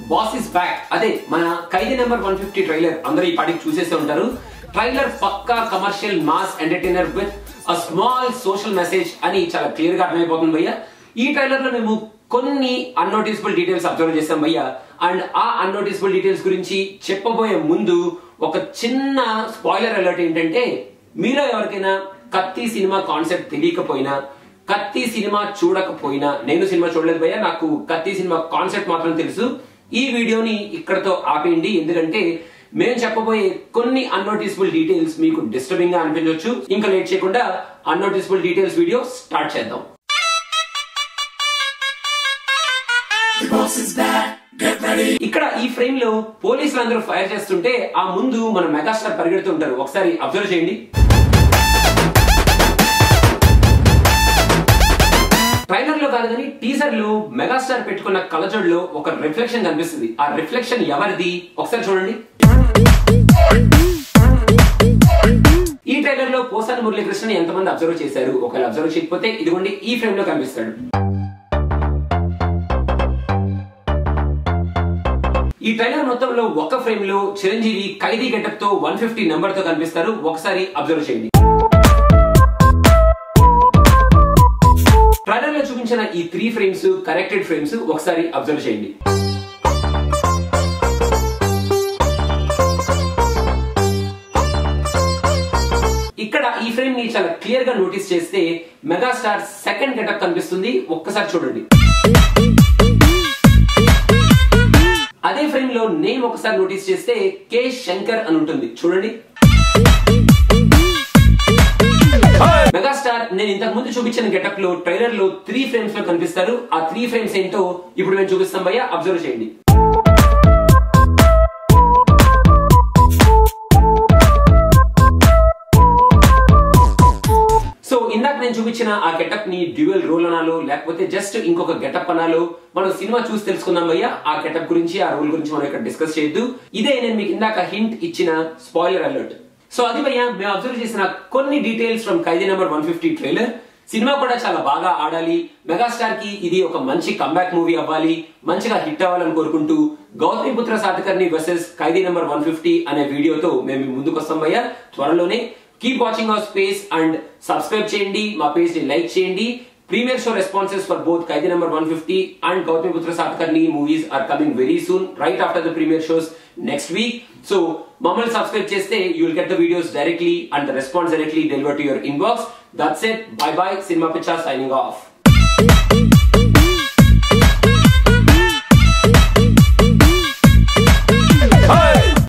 boss is back అదే మన Khaidi number one fifty trailer అందరూ ఈ పాటికి చూసేసే ఉంటారు ట్రైలర్ పక్కా commercial mass entertainer with a small social message అని చాలా క్లియర్ గా అర్థమైపోతుంది భయ్య ఈ ట్రైలర్ లో మేము కొన్ని అన్నోటిసబుల్ డీటెయిల్స్ అబ్జర్వ్ చేస్తాం భయ్య అండ్ ఆ అన్నోటిసబుల్ డీటెయిల్స్ గురించి చెప్పబోయే ముందు ఒక చిన్న స్పాయిలర్ అలర్ట్ ఏంటంటే మీలో ఎవరికైనా కత్తి సినిమా కాన్సెప్ట్ తెలియకపోయినా కత్తి సినిమా చూడకపోయినా నేను సినిమా చూడలేదు భయ్య నాకు కత్తి సినిమా కాన్సెప్ట్ మాత్రం తెలుసు ఈ వీడియోని ఇక్కడతో ఆపేయండి ఎందుకంటే మేము చెప్పబోయే కొన్ని అన్నోటిసబుల్ డీటెయిల్స్ మీకు డిస్టర్బింగ్ గా అనిపించవచ్చు ఇంకా లేట్ చేయకుండా అన్నోటిసబుల్ డీటెయిల్స్ వీడియో స్టార్ట్ చేద్దాం ఇక్కడ ఈ ఫ్రేమ్ లో పోలీసులు అందరూ ఫైర్ చేస్తుంటే ఆ ముందు మన మెగాస్టార్ పరిగెడుతుంటారు ఒకసారి అబ్జర్వ్ చేయండి ట్రైలర్ లో కాదు కానీ టీజర్ లో మెగాస్టార్ పెట్టుకున్న కలజోడులో ఒక రిఫ్లెక్షన్ కనిపిస్తుంది ఆ రిఫ్లెక్షన్ ఎవరిది ఒకసారి చూడండి ఈ ట్రైలర్ లో పోసాని మురళీకృష్ణ ఎంతమంది అబ్జర్వ్ చేశారు ఒకవేళ అబ్జర్వ్ చేయకపోతే ఇదిగోండి ఈ ఫ్రేమ్ లో కనిపిస్తాడు ఈ ట్రైలర్ మొత్తంలో ఒక ఫ్రేమ్ లో చిరంజీవి ఖైదీ గెటప్ తో వన్ ఫిఫ్టీ నెంబర్ తో కనిపిస్తారు ఒకసారి అబ్జర్వ్ చేయండి ట్రైలర్ లో చూపించిన ఈ త్రీ ఫ్రేమ్స్ కరెక్టెడ్ ఫ్రేమ్స్ ఒకసారి అబ్జర్వ్ చేయండి ఇక్కడ ఈ ఫ్రేమ్ ని చాలా క్లియర్ గా నోటీస్ చేస్తే మెగాస్టార్ సెకండ్ గెటప్ కనిపిస్తుంది ఒక్కసారి చూడండి అదే ఫ్రేమ్ లో నేమ్ ఒకసారి నోటీస్ చేస్తే కే శంకర్ అని ఉంటుంది చూడండి మెగాస్టార్ నేను ఇంతకు ముందు చూపించిన గెటప్ లో ట్రైలర్ లో త్రీ ఫ్రేమ్స్ లో కనిపిస్తారు ఆ త్రీ ఫ్రేమ్స్ ఏంటో ఇప్పుడు మేము చూపిస్తాం భయ్య అబ్జర్వ్ చేయండి సో ఇందాక నేను చూపించిన ఆ గెటప్ ని డ్యూయల్ రోల్ అనాలో లేకపోతే జస్ట్ ఇంకొక గెటప్ అనాలో మనం సినిమా చూసి తెలుసుకుందాం భయ్య ఆ గెటప్ గురించి ఆ రోల్ గురించి మనం ఇక్కడ డిస్కస్ చేయొద్దు ఇదే నేను మీకు ఇందాక హింట్ ఇచ్చిన స్పాయిలర్ అలర్ట్ సో అది భయ్య మేము అబ్జర్వ్ చేసిన కొన్ని details from Khaidi number one fifty trailer సినిమా కూడా చాలా బాగా ఆడాలి మెగాస్టార్ కి ఇది ఒక మంచి కంబ్యాక్ మూవీ అవ్వాలి మంచిగా హిట్ అవ్వాలని కోరుకుంటూ Gautami Putra Satakarni versus Khaidi number one fifty అనే వీడియోతో మేము మీ ముందుకు వస్తాం భయ్య త్వరలోనే keep watching our space and subscribe చేయండి మా పేజ్ ని లైక్ చేయండి premiere show responses for both Khaidi number one fifty and Gautami Putra Satakarni movies are coming very soon right after the premiere shows next week so మమ్మల్ని సబ్స్క్రైబ్ చేస్తే you will get the videos directly and the response directly deliver to your inbox that's it bye bye సినిమా picture signing of